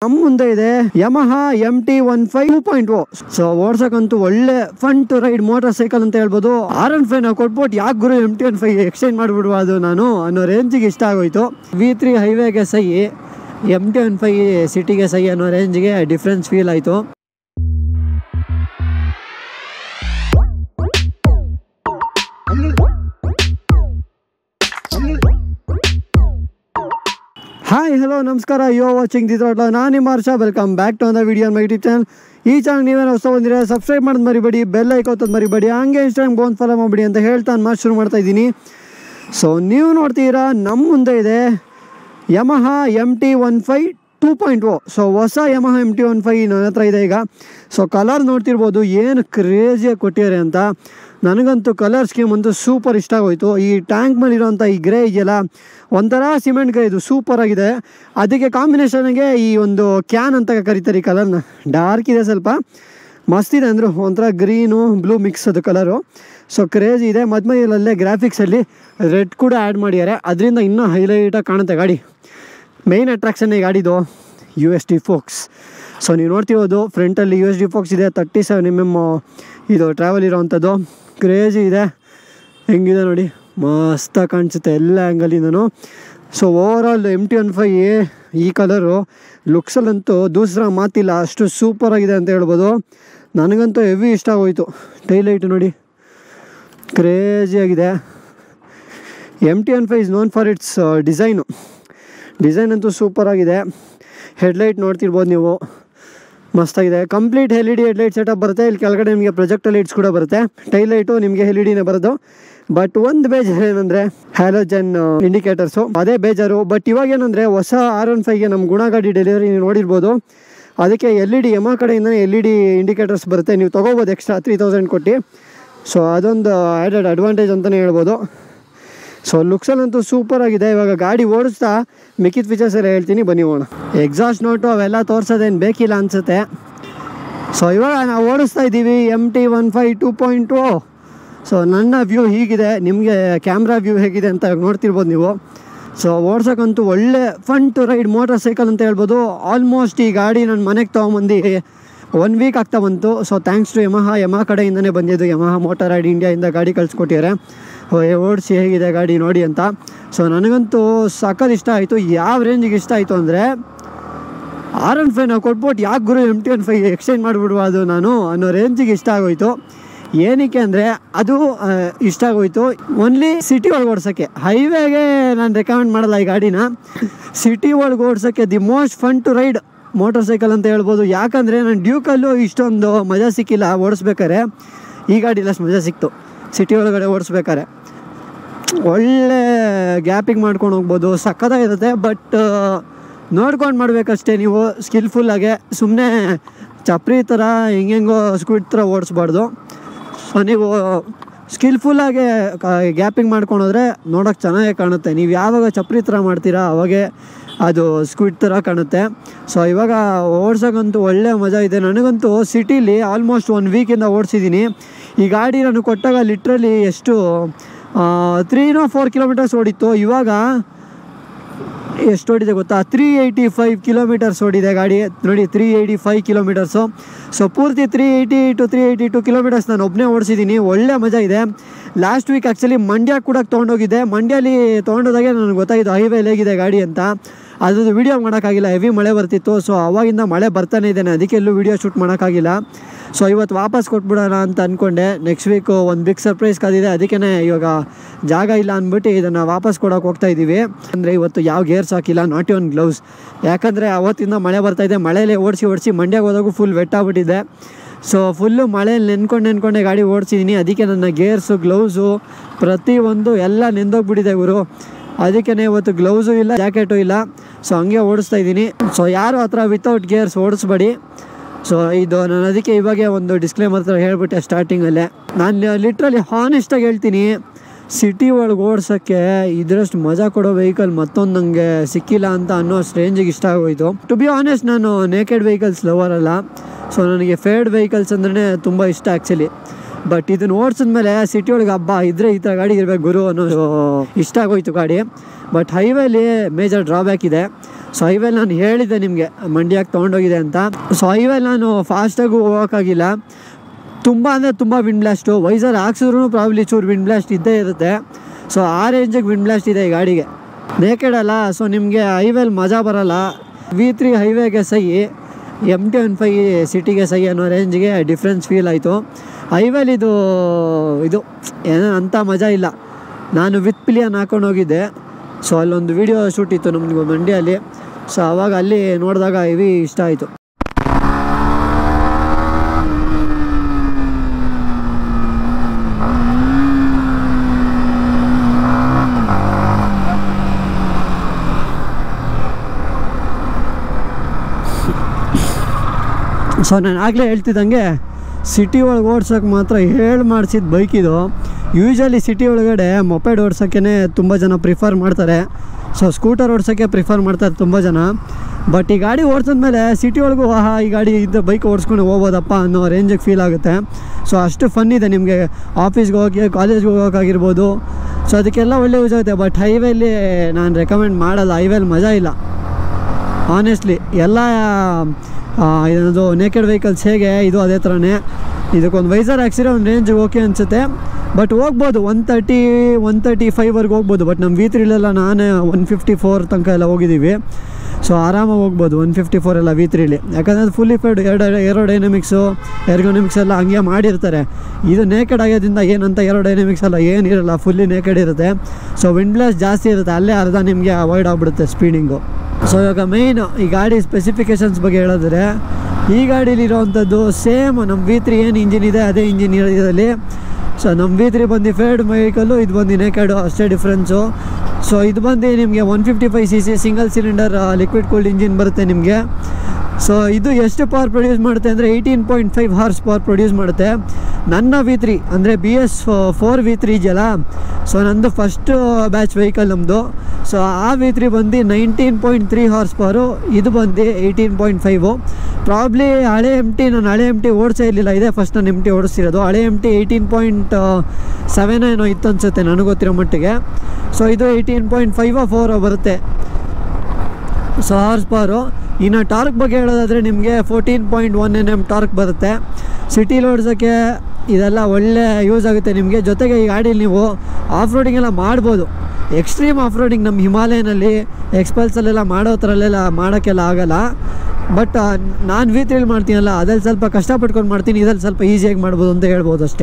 ನಮ್ಮ ಮುಂದೆ ಇದೆ Yamaha M T one five two point O so ಓಡ್ಸಕ್ಕಂತೂ ಒಳ್ಳೆ fun to ride motorcycle ಅಂತ ಹೇಳ್ಬೋದು ಆರ್ ಎನ್ ಫೈವ್ ನಾವು ಕೊಟ್ಬಿಟ್ಟು ಯಾಕೆ ಗುರು M T one five exchange ಮಾಡಿಬಿಡುವ ಅದು ನಾನು ಅನ್ನೋ ರೇಂಜಿಗೆ ಇಷ್ಟ ಆಗೋಯ್ತು ವಿ ತ್ರೀ ಹೈವೇಗೆ ಸೈ ಎಂ ಟಿ ಒನ್ ಫೈವ್ ಸಿಟಿಗೆ ಸೈ ಅನ್ನೋ ರೇಂಜ್ಗೆ ಡಿಫ್ರೆನ್ಸ್ ಫೀಲ್ ಆಯಿತು ಹಾಯ್ ಹಲೋ ನಮಸ್ಕಾರ ಯೋ ವಾಚಿಂಗ್ ದಿಸ್ ನಾನು ನಿಮ್ಮ Harsha welcome back to the video my YouTube channel ಈ ಚಾನಲ್ ನೀವೇನು ಹೊಸ ಬಂದಿರ ಸಬ್ಸ್ಕ್ರೈಬ್ ಮಾಡೋದು ಮರಿಬೇಡಿ ಬೆಲ್ ಐಕೋತದ್ ಮರಿಬೇಡಿ ಹಂಗೆ ಇನ್ಸ್ಟಾಗ್ರಾಮ್ ಬೋನ್ ಫಾಲೋ ಮಾಡಿಬಿಡಿ ಅಂತ ಹೇಳ್ತಾ ನಾನು ಮಾತು ಶುರು ಮಾಡ್ತಾ ಇದ್ದೀನಿ ಸೊ ನೀವು ನೋಡ್ತೀರಾ ನಮ್ಮ ಮುಂದೆ ಇದೆ Yamaha M T one five two point O so ಹೊಸ Yamaha M T one five ನನ್ನ ಹತ್ರ ಇದೆ ಈಗ ಸೊ ಕಲರ್ ನೋಡ್ತಿರ್ಬೋದು ಏನು ಕ್ರೇಜಿಯಾಗಿ ಕೊಟ್ಟಿದ್ದಾರೆ ಅಂತ ನನಗಂತೂ ಕಲರ್ ಸ್ಕೀಮ್ ಅಂತೂ ಸೂಪರ್ ಇಷ್ಟ ಆಗೋಯ್ತು ಈ ಟ್ಯಾಂಕ್ ಮೇಲಿರೋಂಥ ಈ ಗ್ರೇ ಇದೆಯಲ್ಲ ಒಂಥರ ಸಿಮೆಂಟ್ ಗ್ರೇ ಇದು ಸೂಪರ್ ಆಗಿದೆ ಅದಕ್ಕೆ ಕಾಂಬಿನೇಷನ್ಗೆ ಈ ಒಂದು ಕ್ಯಾನ್ ಅಂತ ಕರೀತಾರೆ ಈ ಕಲರ್ನ ಡಾರ್ಕ್ ಇದೆ ಸ್ವಲ್ಪ ಮಸ್ತಿದೆ ಅಂದರು ಒಂಥರ ಗ್ರೀನು ಬ್ಲೂ ಮಿಕ್ಸ್ ಅದು ಕಲರು ಸೊ ಕ್ರೇಜ್ ಇದೆ ಮಧ್ಯ ಮಧ್ಯದಲ್ಲೇ ಗ್ರಾಫಿಕ್ಸಲ್ಲಿ ರೆಡ್ ಕೂಡ ಆ್ಯಡ್ ಮಾಡಿದ್ದಾರೆ ಅದರಿಂದ ಇನ್ನೂ ಹೈಲೈಟಾಗಿ ಕಾಣುತ್ತೆ ಗಾಡಿ ಮೇಯ್ನ್ ಅಟ್ರಾಕ್ಷನ್ ಈ ಗಾಡಿದು U S D forks so ನೀವು ನೋಡ್ತಿರೋದು ಫ್ರಂಟಲ್ಲಿ ಯು ಎಸ್ ಡಿ ಫೋಕ್ಸ್ ಇದೆ ತರ್ಟಿ ಸೆವೆನ್ ಎಮ್ ಎಮ್ ಇದು ಟ್ರಾವೆಲ್ ಇರೋವಂಥದ್ದು ಕ್ರೇಜಿ ಇದೆ ಹೆಂಗಿದೆ ನೋಡಿ ಮಸ್ತಾಗಿ ಕಾಣಿಸುತ್ತೆ ಎಲ್ಲ ಆ್ಯಂಗಲಿಂದನೂ so overall M T one five ಈ ಕಲರು ಲುಕ್ಸಲ್ಲಂತೂ ದೂಸರ ಮಾತಿಲ್ಲ ಅಷ್ಟು ಸೂಪರಾಗಿದೆ ಅಂತ ಹೇಳ್ಬೋದು ನನಗಂತೂ ಹೆವಿ ಇಷ್ಟ ಆಗೋಯ್ತು ಟೈಲೈಟ್ ನೋಡಿ ಕ್ರೇಜಿಯಾಗಿದೆ M T one five is known for its design design ಅಂತೂ ಸೂಪರಾಗಿದೆ ಹೆಡ್ಲೈಟ್ ನೋಡ್ತಿರ್ಬೋದು ನೀವು ಮಸ್ತಾಗಿದೆ complete L E D headlight setup ಬರುತ್ತೆ ಇಲ್ಲಿ ಕೆಳಗಡೆ ನಿಮಗೆ ಪ್ರೊಜೆಕ್ಟರ್ ಲೈಟ್ಸ್ ಕೂಡ ಬರುತ್ತೆ ಟೈಲೈಟು ನಿಮಗೆ ಎಲ್ ಇ ಡಿನೇ ಬರೋದು ಬಟ್ ಒಂದು ಬೇಜಾರು ಏನಂದರೆ ಹ್ಯಾಲೋಜನ್ ಇಂಡಿಕೇಟರ್ಸು ಅದೇ ಬೇಜಾರು ಬಟ್ ಇವಾಗ ಏನಂದರೆ ಹೊಸ ಆರ್ ಒನ್ ಫೈವ್ಗೆ ನಮ್ಮ ಗುಣಗಾಡಿ ಡೆಲಿವರಿ ನೀವು ನೋಡಿರ್ಬೋದು ಅದಕ್ಕೆ ಎಲ್ ಇ ಡಿ ಎಮ ಕಡೆಯಿಂದನೇ ಎಲ್ ಇ ಡಿ ಇಂಡಿಕೇಟರ್ಸ್ ಬರುತ್ತೆ ನೀವು ತೊಗೋಬೋದು ಎಕ್ಸ್ಟ್ರಾ ತ್ರೀ ತೌಸಂಡ್ ಕೊಟ್ಟು ಸೊ ಅದೊಂದು ಆ್ಯಡೆಡ್ ಅಡ್ವಾಂಟೇಜ್ ಅಂತಲೇ ಹೇಳ್ಬೋದು ಸೊ ಲುಕ್ಸಲ್ಲಂತೂ ಸೂಪರ್ ಆಗಿದೆ ಇವಾಗ ಗಾಡಿ ಓಡಿಸ್ತಾ ಮಿಕ್ಕಿದ ಫೀಚರ್ಸ್ ಎಲ್ಲ ಹೇಳ್ತೀನಿ ಬನ್ನಿ ಹೋಗೋಣ ಎಕ್ಸಾಸ್ಟ್ ನೋಟು ಅವೆಲ್ಲ ತೋರ್ಸೋದೇನು ಬೇಕಿಲ್ಲ ಅನಿಸುತ್ತೆ ಸೊ ಇವಾಗ ನಾವು ಓಡಿಸ್ತಾ ಇದ್ದೀವಿ M T one five two point O so ನನ್ನ ವ್ಯೂ ಹೀಗಿದೆ ನಿಮಗೆ ಕ್ಯಾಮ್ರಾ ವ್ಯೂ ಹೇಗಿದೆ ಅಂತ ನೋಡ್ತಿರ್ಬೋದು ನೀವು ಸೊ ಓಡ್ಸೋಕ್ಕಂತೂ ಒಳ್ಳೆ fun to ride motorcycle ಅಂತ ಹೇಳ್ಬೋದು ಆಲ್ಮೋಸ್ಟ್ ಈ ಗಾಡಿ ನನ್ನ ಮನೆಗೆ ತೊಗೊಂಬಂದು ಒನ್ ವೀಕ್ ಆಗ್ತಾ ಬಂತು so thanks to Yamaha Yamaha ಕಡೆಯಿಂದನೇ ಬಂದಿದ್ದು ಯಮಹ ಮೋಟರ್ ರೈಡ್ ಇಂಡಿಯಾಯಿಂದ ಗಾಡಿ ಕಳಿಸ್ಕೊಟ್ಟಿದ್ದಾರೆ ಓಡಿಸಿ ಹೇಗಿದೆ ಗಾಡಿ ನೋಡಿ ಅಂತ ಸೊ ನನಗಂತೂ ಸಖತ್ ಇಷ್ಟ ಆಯಿತು ಯಾವ ರೇಂಜಿಗೆ ಇಷ್ಟ ಆಯಿತು ಅಂದರೆ ಆರ್ ಎನ್ ಫೈವ್ ನಾವು ಕೊಟ್ಬಿಟ್ಟು ಯಾಕೆ ಗುರು M T one five exchange ಮಾಡಿಬಿಡುವ ಅದು ನಾನು ಅನ್ನೋ ರೇಂಜಿಗೆ ಇಷ್ಟ ಆಗೋಯ್ತು ಏನಕ್ಕೆ ಅಂದರೆ ಅದು ಆ, ಇಷ್ಟ ಆಗೋಯ್ತು ಓನ್ಲಿ ಸಿಟಿ ಒಳಗೆ ಓಡ್ಸೋಕ್ಕೆ ಹೈವೇಗೆ ನಾನು ರೆಕಮೆಂಡ್ ಮಾಡಲ್ಲ ಈ ಗಾಡಿನ ಸಿಟಿ ಒಳಗೆ ಓಡ್ಸೋಕ್ಕೆ the most fun to ride motorcycle ಅಂತ ಹೇಳ್ಬೋದು ಯಾಕಂದರೆ ನಾನು ಡ್ಯೂಕಲ್ಲೂ ಇಷ್ಟೊಂದು ಮಜಾ ಸಿಕ್ಕಿಲ್ಲ ಓಡಿಸ್ಬೇಕಾರೆ ಈ ಗಾಡಿ ಅಷ್ಟು ಮಜಾ ಸಿಕ್ತು ಸಿಟಿ ಒಳಗಡೆ ಓಡಿಸ್ಬೇಕಾರೆ ಒಳ್ಳೆ ಗ್ಯಾಪಿಂಗ್ ಮಾಡ್ಕೊಂಡು ಹೋಗ್ಬೋದು ಸಕ್ಕತ್ತಾಗಿರುತ್ತೆ ಬಟ್ ನೋಡ್ಕೊಂಡು ಮಾಡಬೇಕಷ್ಟೇ ನೀವು ಸ್ಕಿಲ್ಫುಲ್ಲಾಗೆ ಸುಮ್ಮನೆ ಚಪ್ರಿ ಥರ ಹಿಂಗೆಂಗೋ ಸ್ಕ್ವಿಡ್ ಥರ ಓಡಿಸ್ಬಾರ್ದು ಸೊ ನೀವು ಸ್ಕಿಲ್ಫುಲ್ಲಾಗೆ ಗ್ಯಾಪಿಂಗ್ ಮಾಡ್ಕೊಂಡೋದ್ರೆ ನೋಡೋಕೆ ಚೆನ್ನಾಗೇ ಕಾಣುತ್ತೆ ನೀವು ಯಾವಾಗ ಚಪ್ರಿ ಥರ ಮಾಡ್ತೀರಾ ಅವಾಗೆ ಅದು ಸ್ಕ್ವಿಡ್ ಥರ ಕಾಣುತ್ತೆ ಸೊ ಇವಾಗ ಓಡ್ಸೋಕ್ಕಂತೂ ಒಳ್ಳೆ ಮಜಾ ಇದೆ ನನಗಂತೂ ಸಿಟೀಲಿ ಆಲ್ಮೋಸ್ಟ್ ಒನ್ ವೀಕಿಂದ ಓಡಿಸಿದ್ದೀನಿ ಈ ಗಾಡಿ ನಾನು ಕೊಟ್ಟಾಗ ಲಿಟ್ರಲಿ ಎಷ್ಟು ತ್ರೀನೋ ಫೋರ್ ಕಿಲೋಮೀಟರ್ಸ್ ಓಡಿತ್ತು ಇವಾಗ ಎಷ್ಟು ಓಡಿದೆ ಗೊತ್ತಾ ತ್ರೀ ಏಯ್ಟಿ ಫೈವ್ ಕಿಲೋಮೀಟರ್ಸ್ ಓಡಿದೆ ಗಾಡಿ ನೋಡಿ three eighty five kilometres so ಪೂರ್ತಿ three eighty two three eighty two kilometres ನಾನು ಒಬ್ಬನೇ ಓಡಿಸಿದ್ದೀನಿ ಒಳ್ಳೆ ಮಜಾ ಇದೆ ಲಾಸ್ಟ್ ವೀಕ್ ಆ್ಯಕ್ಚುಲಿ ಮಂಡ್ಯ ಕೂಡ ತೊಗೊಂಡೋಗಿದ್ದೆ ಮಂಡ್ಯಲ್ಲಿ ತೊಗೊಂಡೋದಾಗೆ ನನಗೆ ಗೊತ್ತಾಗಿದ್ದು ಹೈವೇಲಿ ಹೇಗಿದೆ ಗಾಡಿ ಅಂತ ಅದ್ರದ್ದು ವೀಡಿಯೋ ಮಾಡೋಕ್ಕಾಗಿಲ್ಲ ಹೆವಿ ಮಳೆ ಬರ್ತಿತ್ತು ಸೊ ಅವಾಗಿಂದ ಮಳೆ ಬರ್ತಾನೆ ಇದ್ದೇನೆ ಅದಕ್ಕೆ ಎಲ್ಲೂ ವೀಡಿಯೋ ಶೂಟ್ ಮಾಡೋಕ್ಕಾಗಿಲ್ಲ ಸೊ ಇವತ್ತು ವಾಪಸ್ ಕೊಟ್ಬಿಡೋಣ ಅಂತ ಅಂದ್ಕೊಂಡೆ ನೆಕ್ಸ್ಟ್ ವೀಕು ಒಂದು ಬಿಗ್ ಸರ್ಪ್ರೈಸ್ ಕಾದಿದೆ ಅದಕ್ಕೇ ಇವಾಗ ಜಾಗ ಇಲ್ಲ ಅಂದ್ಬಿಟ್ಟು ಇದನ್ನು ವಾಪಸ್ ಕೊಡೋಕೆ ಹೋಗ್ತಾ ಇದ್ದೀವಿ ಅಂದರೆ ಇವತ್ತು ಯಾವ ಗೇರ್ಸ್ ಹಾಕಿಲ್ಲ ನಾಟ್ ಒನ್ ಗ್ಲೌಸ್ ಯಾಕಂದರೆ ಅವತ್ತಿಂದ ಮಳೆ ಬರ್ತಾಯಿದೆ ಮಳೆಯಲ್ಲೇ ಓಡಿಸಿ ಓಡಿಸಿ ಮಂಡ್ಯಗೆ ಹೋದಾಗೂ ಫುಲ್ ವೆಟ್ ಆಗ್ಬಿಟ್ಟಿದೆ ಸೊ ಫುಲ್ಲು ಮಳೆಯಲ್ಲಿ ನೆನ್ಕೊಂಡು ನೆನ್ಕೊಂಡೆ ಗಾಡಿ ಓಡಿಸಿದ್ದೀನಿ ಅದಕ್ಕೆ ನನ್ನ ಗೇರ್ಸು ಗ್ಲೌಸು ಪ್ರತಿಯೊಂದು ಎಲ್ಲ ನೆಂದೋಗ್ಬಿಟ್ಟಿದೆ ಗುರು ಅದಕ್ಕೇ ಇವತ್ತು ಗ್ಲೌಸು ಇಲ್ಲ ಜಾಕೆಟು ಇಲ್ಲ ಸೊ ಹಂಗೆ ಓಡಿಸ್ತಾ ಇದ್ದೀನಿ ಸೊ ಯಾರು ಹತ್ರ ವಿತೌಟ್ ಗೇರ್ಸ್ ಓಡಿಸ್ಬೇಡಿ ಸೊ ಇದು ನಾನು ಅದಕ್ಕೆ ಇವಾಗೆ ಒಂದು ಡಿಸ್ಕ್ಲೇಮರ್ ಥರ ಹೇಳ್ಬಿಟ್ಟೆ ಸ್ಟಾರ್ಟಿಂಗಲ್ಲೇ ನಾನು ಲಿಟ್ರಲಿ ಹಾನೆಸ್ಟಾಗಿ ಹೇಳ್ತೀನಿ ಸಿಟಿ ಒಳಗೆ ಓಡ್ಸೋಕ್ಕೆ ಇದರಷ್ಟು ಮಜಾ ಕೊಡೋ ವೆಹಿಕಲ್ ಮತ್ತೊಂದು ನನಗೆ ಸಿಕ್ಕಿಲ್ಲ ಅಂತ ಅನ್ನೋ ರೇಂಜಿಗೆ ಇಷ್ಟ ಆಗೋಯ್ತು ಟು ಬಿ ಆನೆಸ್ಟ್ ನಾನು ನೇಕೆಡ್ ವೆಹಿಕಲ್ಸ್ ಲವರ್ ಅಲ್ಲ ಸೊ ನನಗೆ ಫೇಡ್ ವೆಹಿಕಲ್ಸ್ ಅಂದ್ರೆ ತುಂಬ ಇಷ್ಟ ಆ್ಯಕ್ಚುಲಿ ಬಟ್ ಇದನ್ನ ಓಡಿಸಿದ್ಮೇಲೆ ಸಿಟಿ ಒಳಗೆ ಹಬ್ಬ ಇದ್ರೆ ಈ ಥರ ಗಾಡಿ ಇರಬೇಕು ಗುರು ಅನ್ನೋದು ಇಷ್ಟ ಆಗೋಯ್ತು ಗಾಡಿ ಬಟ್ ಹೈವೇಲಿ ಮೇಜರ್ ಡ್ರಾಬ್ಯಾಕ್ ಇದೆ ಸೊ ಹೈವೇಲಿ ನಾನು ಹೇಳಿದ್ದೆ ನಿಮಗೆ ಮಂಡ್ಯಕ್ಕೆ ತೊಗೊಂಡೋಗಿದೆ ಅಂತ ಸೊ ಹೈವೇಲಿ ನಾನು ಫಾಸ್ಟಾಗೂ ಹೋಗೋಕ್ಕಾಗಿಲ್ಲ ತುಂಬ ಅಂದರೆ ತುಂಬ ವಿಂಡ್ ಬ್ಲಾಸ್ಟು ವೈಸರ್ ಹಾಕ್ಸಿದ್ರು ಪ್ರಾಬ್ಲಿ ಚೂರು ವಿಂಡ್ ಬ್ಲಾಸ್ಟ್ ಇದ್ದೇ ಇರುತ್ತೆ ಸೊ ಆ ರೇಂಜಿಗೆ ವಿಂಡ್ ಬ್ಲಾಸ್ಟ್ ಇದೆ ಈ ಗಾಡಿಗೆ ನೇಕೆಡ್ ಅಲ್ಲ ಸೊ ನಿಮಗೆ ಹೈವೇಲಿ ಮಜಾ ಬರಲ್ಲ ವಿ ತ್ರೀ ಹೈವೇಗೆ ಸೈ ಎಮ್ ಟಿ ಒನ್ ಫೈ ಸಿಟಿಗೆ ಸೈ ಅನ್ನೋ ರೇಂಜ್ಗೆ ಡಿಫ್ರೆನ್ಸ್ ಫೀಲ್ ಆಯಿತು ಹೈವೇಲಿ ಇದು ಇದು ಏನೋ ಅಂಥ ಮಜಾ ಇಲ್ಲ ನಾನು ವಿತ್ ಪಿಲಿಯನ್ ಹಾಕೊಂಡು ಹೋಗಿದ್ದೆ ಸೊ ಅಲ್ಲೊಂದು ವಿಡಿಯೋ ಶೂಟ್ ಇತ್ತು ನಮ್ಗೆ ಮಂಡ್ಯಲ್ಲಿ ಸೊ ಅವಾಗ ಅಲ್ಲಿ ನೋಡಿದಾಗ ಹೆವಿ ಇಷ್ಟ ಆಯಿತು ಸೊ ನಾನು ಆಗಲೇ ಹೇಳ್ತಿದ್ದಂಗೆ ಸಿಟಿ ಒಳಗೆ ಓಡ್ಸೋಕೆ ಮಾತ್ರ ಹೇಳಿ ಮಾಡಿಸಿದ ಬೈಕ್ ಇದು ಯೂಶ್ವಲಿ ಸಿಟಿ ಒಳಗಡೆ ಮೊಪೆಡ್ ಓಡ್ಸೋಕ್ಕೆ ತುಂಬ ಜನ ಪ್ರಿಫರ್ ಮಾಡ್ತಾರೆ ಸೊ ಸ್ಕೂಟರ್ ಓಡ್ಸೋಕ್ಕೆ ಪ್ರಿಫರ್ ಮಾಡ್ತಾರೆ ತುಂಬ ಜನ ಬಟ್ ಈ ಗಾಡಿ ಓಡಿಸಿದ್ಮೇಲೆ ಸಿಟಿ ಒಳಗೂ ಆಹಾ ಈ ಗಾಡಿ ಇದ್ದ ಬೈಕ್ ಓಡಿಸ್ಕೊಂಡು ಹೋಗ್ಬೋದಪ್ಪ ಅನ್ನೋ ರೇಂಜಿಗೆ ಫೀಲ್ ಆಗುತ್ತೆ ಸೊ ಅಷ್ಟು ಫನ್ ಇದೆ ನಿಮಗೆ ಆಫೀಸ್ಗೆ ಹೋಗಿ ಕಾಲೇಜ್ಗೆ ಹೋಗೋಕ್ಕಾಗಿರ್ಬೋದು ಸೊ ಅದಕ್ಕೆಲ್ಲ ಒಳ್ಳೆ ಯೂಸ್ ಆಗುತ್ತೆ ಬಟ್ ಹೈವೇಲಿ ನಾನು ರೆಕಮೆಂಡ್ ಮಾಡಲ್ಲ ಹೈವೇಲಿ ಮಜಾ ಇಲ್ಲ ಆನೆಸ್ಟ್ಲಿ ಎಲ್ಲ ಇದೊಂದು ನೇಕೆಡ್ ವೆಹಿಕಲ್ಸ್ ಹೇಗೆ ಇದು ಅದೇ ಥರನೇ ಇದಕ್ಕೊಂದು ವೈಸರ್ ಹಾಕ್ಸಿರೋ ಒಂದು ರೇಂಜ್ ಓಕೆ ಅನಿಸುತ್ತೆ ಬಟ್ ಹೋಗ್ಬೋದು ಒನ್ ತರ್ಟಿ ಒನ್ ತರ್ಟಿ ಫೈವ್ವರೆಗೆ ಹೋಗ್ಬೋದು ಬಟ್ ನಮ್ಮ ವಿ ತ್ರೀಲೆಲ್ಲ ನಾನೇ ಒನ್ ಫಿಫ್ಟಿ ಫೋರ್ ತನಕ ಎಲ್ಲ ಹೋಗಿದ್ದೀವಿ ಸೊ ಆರಾಮಾಗಿ ಹೋಗ್ಬೋದು ಒನ್ ಫಿಫ್ಟಿ ಫೋರ್ ಎಲ್ಲ ವಿ ತ್ರೀಲಿ ಯಾಕಂದರೆ ಅದು ಫುಲ್ಲಿ ಫೆಡ್ ಎರಡು ಏರೋಡೈನಮಿಕ್ಸು ಎರ್ಗೋನಮಿಕ್ಸ್ ಎಲ್ಲ ಹಂಗೆ ಮಾಡಿರ್ತಾರೆ ಇದು ನೇಕೆಡ್ ಆಗೋದ್ರಿಂದ ಏನಂತ ಏರೋಡೈನಮಿಕ್ಸ್ ಎಲ್ಲ ಏನಿರಲ್ಲ ಫುಲ್ಲಿ ನೇಕೆಡ್ ಇರುತ್ತೆ ಸೊ ವಿಂಡ್ ಬ್ಲಾಸ್ಟ್ ಜಾಸ್ತಿ ಇರುತ್ತೆ ಅಲ್ಲೇ ಅರ್ಧ ನಿಮಗೆ ಅವಾಯ್ಡ್ ಆಗಿಬಿಡುತ್ತೆ ಸ್ಪೀಡಿಂಗು ಸೊ ಇವಾಗ ಮೇಯ್ನ್ ಈ ಗಾಡಿ ಸ್ಪೆಸಿಫಿಕೇಷನ್ಸ್ ಬಗ್ಗೆ ಹೇಳಿದ್ರೆ ಈ ಗಾಡೀಲಿರೋವಂಥದ್ದು ಸೇಮ್ ನಮ್ಮ ವಿ ತ್ರೀ ಏನು ಇಂಜಿನ್ ಇದೆ ಅದೇ ಇಂಜಿನ್ ಇದರಲ್ಲಿ ಸೊ ನಮ್ಮ ವಿ ತ್ರೀ ಬಂದು ಫೇಡ್ ವೆಹಿಕಲ್ಲು ಇದು ಬಂದು ನೇಕೆಡು ಅಷ್ಟೇ ಡಿಫ್ರೆನ್ಸು ಸೊ ಇದು ಬಂದು ನಿಮಗೆ one fifty five C C single cylinder liquid cooled engine ಬರುತ್ತೆ ನಿಮಗೆ ಸೊ ಇದು ಎಷ್ಟು ಪವರ್ ಪ್ರೊಡ್ಯೂಸ್ ಮಾಡುತ್ತೆ ಅಂದರೆ eighteen point five horsepower produce ಮಾಡುತ್ತೆ ನನ್ನ ವಿ ತ್ರೀ ಅಂದರೆ B S four V three ಇದೆಯಲ್ಲ ಸೊ ನಂದು ಫಸ್ಟ್ ಬ್ಯಾಚ್ ವೆಹಿಕಲ್ ನಮ್ಮದು ಸೊ ಆ ವಿ ತ್ರೀ ಬಂದು nineteen point three horsepower ಇದು ಬಂದು ಏಯ್ಟೀನ್ ಪಾಯಿಂಟ್ ಫೈವು ಪ್ರಾಬ್ಲಿ ಹಳೆ ಎಮ್ ಟಿ ನಾನು ಹಳೆ ಎಮ್ ಟಿ ಓಡಿಸೇ ಇರಲಿಲ್ಲ ಇದೆ ಫಸ್ಟ್ ನಾನು ಎಮ್ ಟಿ ಓಡಿಸ್ತಿರೋದು ಹಳೆ M T eighteen point seven ಏನೋ ಇತ್ತು ಅನಿಸುತ್ತೆ ನನಗೆ ಗೊತ್ತಿರೋ ಮಟ್ಟಿಗೆ ಸೊ ಇದು ಏಯ್ಟೀನ್ ಪಾಯಿಂಟ್ ಫೈವ ಫೋರ್ ಬರುತ್ತೆ ಸೊ ಹಾರ್ಸ್ ಪವರು ಇನ್ನು ಟಾರ್ಕ್ ಬಗ್ಗೆ ಹೇಳೋದಾದರೆ ನಿಮಗೆ fourteen point one N M torque ಬರುತ್ತೆ ಸಿಟಿಲಿ ಓಡಿಸೋಕ್ಕೆ ಇದೆಲ್ಲ ಒಳ್ಳೆ ಯೂಸ್ ಆಗುತ್ತೆ ನಿಮಗೆ ಜೊತೆಗೆ ಈ ಗಾಡೀಲಿ ನೀವು ಆಫ್ ರೋಡಿಂಗ್ ಎಲ್ಲ ಮಾಡ್ಬೋದು ಎಕ್ಸ್ಟ್ರೀಮ್ ಆಫ್ ರೋಡಿಂಗ್ ನಮ್ಮ ಹಿಮಾಲಯನಲ್ಲಿ ಎಕ್ಸ್ಪಲ್ಸಲ್ಲೆಲ್ಲ ಮಾಡೋ ಥರಲ್ಲೆಲ್ಲ ಮಾಡೋಕ್ಕೆಲ್ಲ ಆಗಲ್ಲ ಬಟ್ ನಾನು ವಿ ತ್ರೀಲಿ ಮಾಡ್ತೀನಲ್ಲ ಅದ್ರಲ್ಲಿ ಸ್ವಲ್ಪ ಕಷ್ಟಪಟ್ಕೊಂಡು ಮಾಡ್ತೀನಿ ಇದ್ರಲ್ಲಿ ಸ್ವಲ್ಪ ಈಸಿಯಾಗಿ ಮಾಡ್ಬೋದು ಅಂತ ಹೇಳ್ಬೋದು ಅಷ್ಟೇ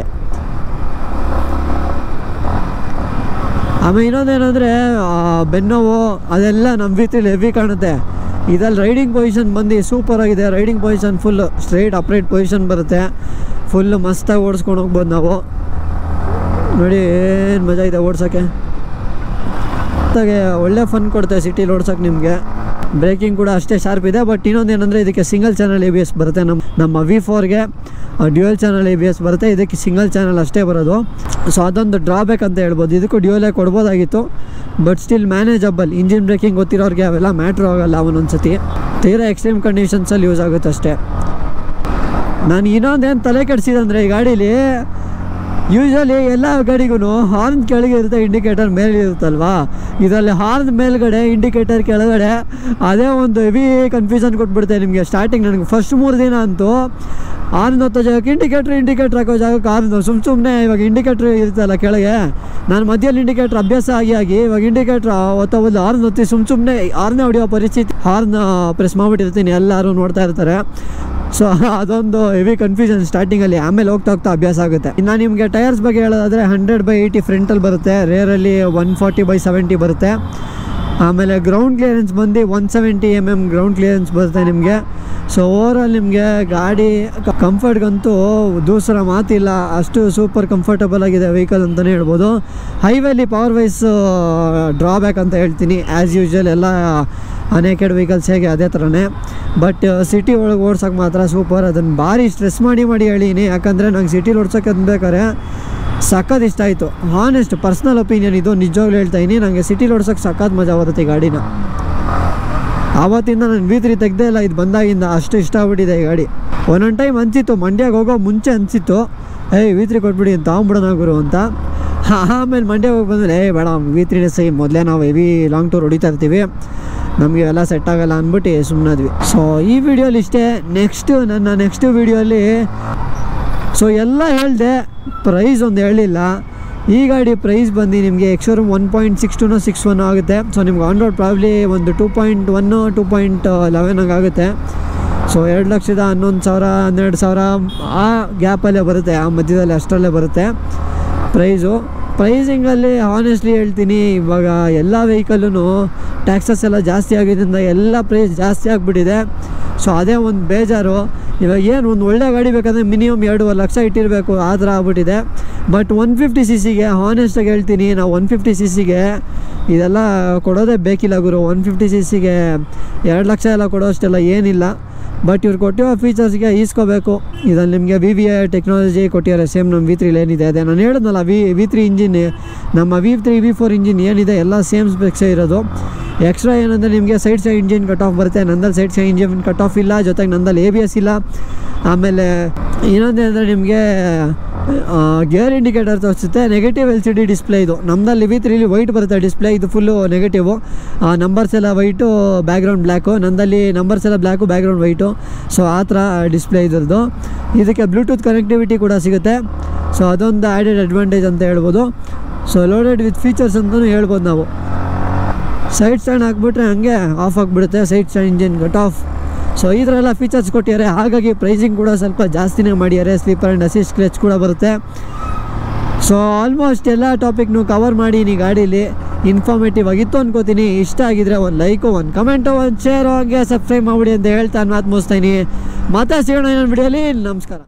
ಆಮೇಲೆ ಇನ್ನೊಂದೇನೆಂದರೆ ಬೆನ್ನೋವು ಅದೆಲ್ಲ ನಮ್ಮ ವಿ ತ್ರೀಲಿ ಹೆವಿ ಕಾಣುತ್ತೆ ಇದ್ರಲ್ಲಿ ರೈಡಿಂಗ್ ಪೊಸಿಷನ್ ಬಂದು ಸೂಪರ್ ಆಗಿದೆ riding position full straight upright position ಬರುತ್ತೆ ಫುಲ್ ಮಸ್ತಾಗಿ ಓಡಿಸ್ಕೊಂಡು ಹೋಗ್ಬೋದು ನಾವು ನೋಡಿ ಏನು ಮಜಾ ಇದೆ ಓಡ್ಸೋಕ್ಕೆ ಮತ್ತಾಗೆ ಒಳ್ಳೆ ಫನ್ ಕೊಡುತ್ತೆ ಸಿಟಿಲಿ ಓಡ್ಸೋಕೆ ನಿಮಗೆ ಬ್ರೇಕಿಂಗ್ ಕೂಡ ಅಷ್ಟೇ ಶಾರ್ಪ್ ಇದೆ ಬಟ್ ಇನ್ನೊಂದು ಏನಂದರೆ ಇದಕ್ಕೆ single channel A B S ಬರುತ್ತೆ ನಮ್ಮ ನಮ್ಮ ವಿ ಫೋರ್ಗೆ dual channel A B S ಬರುತ್ತೆ ಇದಕ್ಕೆ ಸಿಂಗಲ್ ಚಾನಲ್ ಅಷ್ಟೇ ಬರೋದು ಸೊ ಅದೊಂದು ಡ್ರಾಬ್ಯಾಕ್ ಅಂತ ಹೇಳ್ಬೋದು ಇದಕ್ಕೂ ಡ್ಯೂಯಲೇ ಕೊಡ್ಬೋದಾಗಿತ್ತು but still manageable engine braking ಗೊತ್ತಿರೋರಿಗೆ ಅವೆಲ್ಲ ಮ್ಯಾಟ್ರ್ ಆಗೋಲ್ಲ ಅವನೊಂದು ಸತಿ ತೀರಾ ಎಕ್ಸ್ಟ್ರೀಮ್ ಕಂಡೀಷನ್ಸಲ್ಲಿ ಯೂಸ್ ಆಗುತ್ತೆ ಅಷ್ಟೇ ನಾನು ಇನ್ನೊಂದೇನು ತಲೆ ಕೆಡಿಸಿದಂದರೆ ಈ ಗಾಡೀಲಿ ಯೂಶ್ವಲಿ ಎಲ್ಲ ಗಾಡಿಗೂ ಹಾರ್ನ್ ಕೆಳಗೆ ಇರುತ್ತೆ ಇಂಡಿಕೇಟರ್ ಮೇಲೆ ಇರುತ್ತಲ್ವಾ ಇದರಲ್ಲಿ ಹಾರ್ನ್ ಮೇಲ್ಗಡೆ ಇಂಡಿಕೇಟರ್ ಕೆಳಗಡೆ ಅದೇ ಒಂದು ಹೆವಿ ಕನ್ಫ್ಯೂಷನ್ ಕೊಟ್ಬಿಡುತ್ತೆ ನಿಮಗೆ ಸ್ಟಾರ್ಟಿಂಗ್ ನನಗೆ ಫಸ್ಟ್ ಮೂರು ದಿನ ಅಂತೂ ಹಾರ್ನ್ ಹೊತ್ತೋ ಜಾಗಕ್ಕೆ ಇಂಡಿಕೇಟ್ರ್ ಇಂಡಿಕೇಟ್ರ್ ಹಾಕೋ ಜಾಗಕ್ಕೆ ಹಾರ್ನ್ ಸುಮ್ಮ ಸುಮ್ಮನೆ ಇವಾಗ ಇಂಡಿಕೇಟ್ರ್ ಇರುತ್ತಲ್ಲ ಕೆಳಗೆ ನಾನು ಮಧ್ಯದಲ್ಲಿ ಇಂಡಿಕೇಟ್ರ್ ಅಭ್ಯಾಸ ಆಗಿ ಆಗಿ ಇವಾಗ ಇಂಡಿಕೇಟ್ರ್ ಹೊತ್ತ ಒಂದು ಹಾರ್ನ್ ಹೊತ್ತಿ ಸುಮ್ಮ ಸುಮ್ಮನೆ ಹಾರ್ನೇ ಹೊಡೆಯೋ ಪರಿಸ್ಥಿತಿ ಹಾರ್ನ್ ಪ್ರೆಸ್ ಮಾಡಿಬಿಟ್ಟಿರ್ತೀನಿ ಎಲ್ಲರೂ ನೋಡ್ತಾ ಇರ್ತಾರೆ ಸೊ ಅದೊಂದು ಹೆವಿ ಕನ್ಫ್ಯೂಷನ್ ಸ್ಟಾರ್ಟಿಂಗಲ್ಲಿ ಆಮೇಲೆ ಹೋಗ್ತಾ ಹೋಗ್ತಾ ಅಭ್ಯಾಸ ಆಗುತ್ತೆ ಇನ್ನು ನಿಮಗೆ ಟೈರ್ಸ್ ಬಗ್ಗೆ ಹೇಳೋದಾದರೆ ಹಂಡ್ರೆಡ್ ಬೈ ಏಯ್ಟಿ ಫ್ರಂಟಲ್ಲಿ ಬರುತ್ತೆ ರೇರಲ್ಲಿ ಒನ್ ಫಾರ್ಟಿ ಬೈ ಸೆವೆಂಟಿ ಬರುತ್ತೆ ಆಮೇಲೆ ಗ್ರೌಂಡ್ ಕ್ಲಿಯರೆನ್ಸ್ ಬಂದು one seventy M M ground clearance ಬರುತ್ತೆ ನಿಮಗೆ ಸೊ ಓವರಾಲ್ ನಿಮಗೆ ಗಾಡಿ ಕಂಫರ್ಟ್ಗಂತೂ ದೂಸರ ಮಾತಿಲ್ಲ ಅಷ್ಟು ಸೂಪರ್ ಕಂಫರ್ಟಬಲ್ ಆಗಿದೆ ವೆಹಿಕಲ್ ಅಂತಲೇ ಹೇಳ್ಬೋದು ಹೈವೇಲಿ ಪವರ್ ವೈಸ್ ಡ್ರಾಬ್ಯಾಕ್ ಅಂತ ಹೇಳ್ತೀನಿ ಆ್ಯಸ್ ಯೂಶ್ವಲ್ ಎಲ್ಲ ಅನೇಕೆಡ್ ವೆಹಿಕಲ್ಸ್ ಹೇಗೆ ಅದೇ ಥರನೇ ಬಟ್ ಸಿಟಿ ಒಳಗೆ ಓಡ್ಸೋಕೆ ಮಾತ್ರ ಸೂಪರ್ ಅದನ್ನು ಭಾರಿ ಸ್ಟ್ರೆಸ್ ಮಾಡಿ ಮಾಡಿ ಹೇಳೀನಿ ಯಾಕಂದರೆ ನಂಗೆ ಸಿಟಿಲಿ ಓಡ್ಸೋಕೆ ಅಂದ್ಬೇಕಾರೆ ಸಖತ್ ಇಷ್ಟ ಆಯಿತು ಹಾನೆಸ್ಟ್ ಪರ್ಸ್ನಲ್ ಒಪಿನಿಯನ್ ಇದು ನಿಜವಾಗ್ಲೂ ಹೇಳ್ತಾ ಇದ್ದೀನಿ ನನಗೆ ಸಿಟಿಲಿ ಓಡ್ಸೋಕೆ ಸಖತ್ ಮಜಾ ಬರುತ್ತೆ ಈ ಗಾಡಿನ ಆವತ್ತಿಂದ ನಾನು ವಿ ತ್ರೀ ತೆಗ್ದೇ ಇಲ್ಲ ಇದು ಬಂದಾಗಿಂದ ಅಷ್ಟು ಇಷ್ಟ ಆಗ್ಬಿಟ್ಟಿದೆ ಈ ಗಾಡಿ ಒಂದೊಂದು ಟೈಮ್ ಅನಿಸಿತ್ತು ಮಂಡ್ಯಕ್ಕೆ ಹೋಗೋ ಮುಂಚೆ ಅನಿಸಿತ್ತು ಏಯ್ ವಿ ತ್ರೀ ಕೊಟ್ಬಿಡಿ ಅಂತ ತೊಗೊಂಬಿಡೋಣ ಗುರು ಅಂತ ಆಮೇಲೆ ಮಂಡ್ಯಕ್ಕೆ ಹೋಗಿ ಬಂದರೆ ಏ ಬೇಡ ವಿ ತ್ರೀನೇ ಸೈ ಮೊದಲೇ ನಾವು ಹೆವಿ ಲಾಂಗ್ ಟೂರ್ ಹೊಡಿತಾ ಇರ್ತೀವಿ ನಮಗೆ ಎಲ್ಲ ಸೆಟ್ ಆಗಲ್ಲ ಅಂದ್ಬಿಟ್ಟು ಸುಮ್ಮನಾದ್ವಿ ಸೊ ಈ ವಿಡಿಯೋಲಿ ಇಷ್ಟೇ ನೆಕ್ಸ್ಟು ನನ್ನ ನೆಕ್ಸ್ಟ್ ವಿಡಿಯೋಲಿ ಸೊ ಎಲ್ಲ ಹೇಳಿದೆ ಪ್ರೈಸ್ ಒಂದು ಹೇಳಿಲ್ಲ ಈ ಗಾಡಿ ಪ್ರೈಸ್ ಬಂದು ನಿಮಗೆ ಎಕ್ಸೋರೂಮ್ ಒನ್ ಪಾಯಿಂಟ್ ಸಿಕ್ಸ್ ಟುನೋ ಸಿಕ್ಸ್ ಒನ್ ಆಗುತ್ತೆ ಸೊ ನಿಮ್ಗೆ ಆನ್ ರೋಡ್ ಪ್ರಾಬ್ಲಿ ಒಂದು two point one two point eleven ಆಗುತ್ತೆ ಸೊ ಎರಡು ಲಕ್ಷದ ಹನ್ನೊಂದು ಸಾವಿರ ಹನ್ನೆರಡು ಸಾವಿರ ಆ ಗ್ಯಾಪಲ್ಲೇ ಬರುತ್ತೆ ಆ ಮಧ್ಯದಲ್ಲಿ ಅಷ್ಟರಲ್ಲೇ ಬರುತ್ತೆ ಪ್ರೈಸು ಪ್ರೈಸಿಂಗಲ್ಲಿ ಆನೆಸ್ಟ್ಲಿ ಹೇಳ್ತೀನಿ ಇವಾಗ ಎಲ್ಲ ವೆಹಿಕಲ್ಲೂ ಟ್ಯಾಕ್ಸಸ್ ಎಲ್ಲ ಜಾಸ್ತಿ ಆಗಿದ್ದರಿಂದ ಎಲ್ಲ ಪ್ರೈಸ್ ಜಾಸ್ತಿ ಆಗಿಬಿಟ್ಟಿದೆ ಸೊ ಅದೇ ಒಂದು ಬೇಜಾರು ಇವಾಗ ಏನು ಒಂದು ಒಳ್ಳೆ ಗಾಡಿ ಬೇಕಂದರೆ ಮಿನಿಮಮ್ ಎರಡೂವರೆ ಲಕ್ಷ ಇಟ್ಟಿರಬೇಕು ಆ ಥರ ಆಗ್ಬಿಟ್ಟಿದೆ ಬಟ್ ಒನ್ ಫಿಫ್ಟಿ ಸಿ ಸಿಗೆ ಹಾನೆಸ್ಟಾಗಿ ಹೇಳ್ತೀನಿ ನಾವು ಒನ್ ಫಿಫ್ಟಿ ಸಿ ಸಿಗೆ ಇದೆಲ್ಲ ಕೊಡೋದೇ ಬೇಕಿಲ್ಲ ಗುರು ಒನ್ ಫಿಫ್ಟಿ ಸಿ ಸಿಗೆ ಎರಡು ಲಕ್ಷ ಎಲ್ಲ ಕೊಡೋ ಅಷ್ಟೆಲ್ಲ ಏನಿಲ್ಲ ಬಟ್ ಇವ್ರು ಕೊಟ್ಟಿರೋ ಫೀಚರ್ಸ್ಗೆ ಈಸ್ಕೋಬೇಕು ಇದರಲ್ಲಿ ನಿಮಗೆ ವಿ ವಿ ಐ ಟೆಕ್ನಾಲಜಿ ಕೊಟ್ಟಿದ್ದಾರೆ ಸೇಮ್ ನಮ್ಮ ವಿ ತ್ರೀಲಿ ಏನಿದೆ ಅದೇ ನಾನು ಹೇಳಿದ್ನಲ್ಲ ವಿ ವಿ ತ್ರೀ ಇಂಜಿನ್ ನಮ್ಮ V three V four engine ಏನಿದೆ ಎಲ್ಲ ಸೇಮ್ ಸ್ಪೆಕ್ಸೇ ಇರೋದು ಎಕ್ಸ್ಟ್ರಾ ಏನಂದರೆ ನಿಮಗೆ side side engine cut off ಬರುತ್ತೆ ನಂದಲ್ಲಿ side side engine cut off ಇಲ್ಲ ಜೊತೆಗೆ ನಂದಲ್ಲಿ ಎ ಬಿ ಎಸ್ ಇಲ್ಲ ಆಮೇಲೆ ಇನ್ನೊಂದೇನೆಂದರೆ ನಿಮಗೆ ಗೇರ್ ಇಂಡಿಕೇಟರ್ ತೋರಿಸುತ್ತೆ negative L C D display ಇದು ನಮ್ಮದಲ್ಲಿ ವಿ ತ್ರೀಲಿ ವೈಟ್ ಬರುತ್ತೆ ಡಿಸ್ಪ್ಲೇ ಇದು ಫುಲ್ಲು ನೆಗೆಟಿವು ನಂಬರ್ಸ್ ಎಲ್ಲ ವೈಟು ಬ್ಯಾಕ್ಗ್ರೌಂಡ್ ಬ್ಲ್ಯಾಕು ನಂದಲ್ಲಿ ನಂಬರ್ಸ್ ಎಲ್ಲ ಬ್ಲ್ಯಾಕು ಬ್ಯಾಕ್ಗ್ರೌಂಡ್ ವೈಟು ಸೊ ಆ ಥರ ಡಿಸ್ಪ್ಲೇ ಇದ್ರದ್ದು ಇದಕ್ಕೆ ಬ್ಲೂಟೂತ್ ಕನೆಕ್ಟಿವಿಟಿ ಕೂಡ ಸಿಗುತ್ತೆ ಸೊ ಅದೊಂದು ಆ್ಯಡೆಡ್ ಅಡ್ವಾಂಟೇಜ್ ಅಂತ ಹೇಳ್ಬೋದು ಸೊ ಲೋಡೆಡ್ ವಿತ್ ಫೀಚರ್ಸ್ ಅಂತಲೂ ಹೇಳ್ಬೋದು ನಾವು ಸೈಡ್ ಸ್ಟ್ಯಾಂಡ್ ಹಾಕ್ಬಿಟ್ರೆ ಹಂಗೆ ಆಫ್ ಆಗಿಬಿಡುತ್ತೆ side stand engine cut off so ಈ ಥರ ಎಲ್ಲ ಫೀಚರ್ಸ್ ಕೊಟ್ಟಿದ್ದಾರೆ ಹಾಗಾಗಿ ಪ್ರೈಸಿಂಗ್ ಕೂಡ ಸ್ವಲ್ಪ ಜಾಸ್ತಿನೇ ಮಾಡಿದ್ದಾರೆ ಸ್ಲೀಪರ್ ಆ್ಯಂಡ್ ಅಸಿಸ್ಟ್ ಕ್ಲಚ್ ಕೂಡ ಬರುತ್ತೆ ಸೊ ಆಲ್ಮೋಸ್ಟ್ ಎಲ್ಲ ಟಾಪಿಕ್ನು ಕವರ್ ಮಾಡೀನಿ ಗಾಡೀಲಿ ಇನ್ಫಾರ್ಮೇಟಿವ್ ಆಗಿತ್ತು ಅನ್ಕೋತೀನಿ ಇಷ್ಟ ಆಗಿದ್ರೆ ಒಂದು ಲೈಕು ಒಂದು ಕಮೆಂಟು ಒಂದು ಶೇರು ಹಾಗೆ ಸಬ್ಸ್ಕ್ರೈಬ್ ಮಾಡಿಬಿಡಿ ಅಂತ ಹೇಳ್ತಾ ಮಾತು ಮುಗಿಸ್ತೀನಿ ಮತ್ತೆ ಸಿಗೋಣ ಇನ್ನೊಂದು ವಿಡಿಯೋಲಿ ನಮಸ್ಕಾರ